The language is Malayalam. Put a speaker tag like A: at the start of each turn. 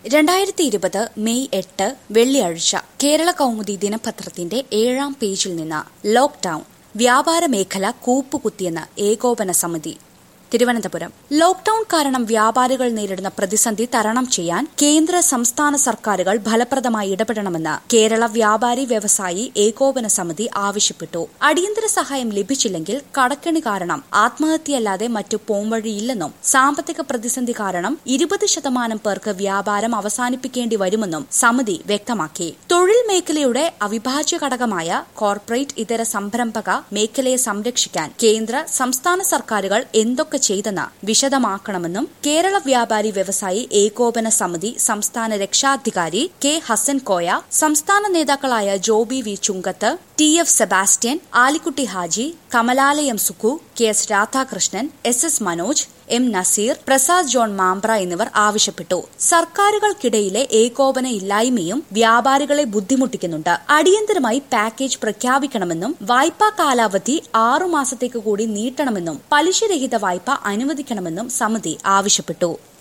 A: രണ്ടായിരത്തി ഇരുപത് മെയ് എട്ട് വെള്ളിയാഴ്ച കേരള കൗമുദി ദിനപത്രത്തിന്റെ ഏഴാം പേജിൽ നിന്ന് ലോക്ഡൌൺ വ്യാപാര മേഖല കൂപ്പുകുത്തിയെന്ന് ഏകോപന സമിതി തിരുവനന്തപുരം ലോക്ഡൌൺ കാരണം വ്യാപാരികൾ നേരിടുന്ന പ്രതിസന്ധി തരണം ചെയ്യാൻ കേന്ദ്ര സംസ്ഥാന സർക്കാരുകൾ ഫലപ്രദമായി ഇടപെടണമെന്ന് കേരള വ്യാപാരി വ്യവസായി ഏകോപന സമിതി ആവശ്യപ്പെട്ടു അടിയന്തര സഹായം ലഭിച്ചില്ലെങ്കിൽ കടക്കണി കാരണം ആത്മഹത്യയല്ലാതെ മറ്റു പോംവഴിയില്ലെന്നും സാമ്പത്തിക പ്രതിസന്ധി കാരണം ഇരുപത് ശതമാനം പേർക്ക് വ്യാപാരം അവസാനിപ്പിക്കേണ്ടി വരുമെന്നും സമിതി വ്യക്തമാക്കി തൊഴിൽ മേഖലയുടെ അവിഭാജ്യ ഘടകമായ കോർപ്പറേറ്റ് ഇതര സംരംഭക മേഖലയെ സംരക്ഷിക്കാൻ കേന്ദ്ര സംസ്ഥാന സർക്കാരുകൾ എന്തൊക്കെ ചെയ്തെന്ന് വിശദമാക്കണമെന്നും കേരള വ്യാപാരി വ്യവസായി ഏകോപന സമിതി സംസ്ഥാന രക്ഷാധികാരി കെ ഹസൻ കോയ സംസ്ഥാന നേതാക്കളായ Joby V Chungath T F Sebastian Alikutty Haji Kamalalayam Sukku K S Radhakrishnan S S Manoj M Naseer Prasad John Mambra എന്നിവർ ആവശ്യപ്പെട്ടു സർക്കാരുകൾക്കിടയിലെ ഏകോപന ഇല്ലായ്മയും വ്യാപാരികളെ ബുദ്ധിമുട്ടിക്കുന്നുണ്ട് അടിയന്തരമായി പാക്കേജ് പ്രഖ്യാപിക്കണമെന്നും വായ്പാ കാലാവധി ആറുമാസത്തേക്ക് കൂടി നീട്ടണമെന്നും പലിശരഹിത വായ്പ അനുവദിക്കണമെന്നും സമിതി ആവശ്യപ്പെട്ടു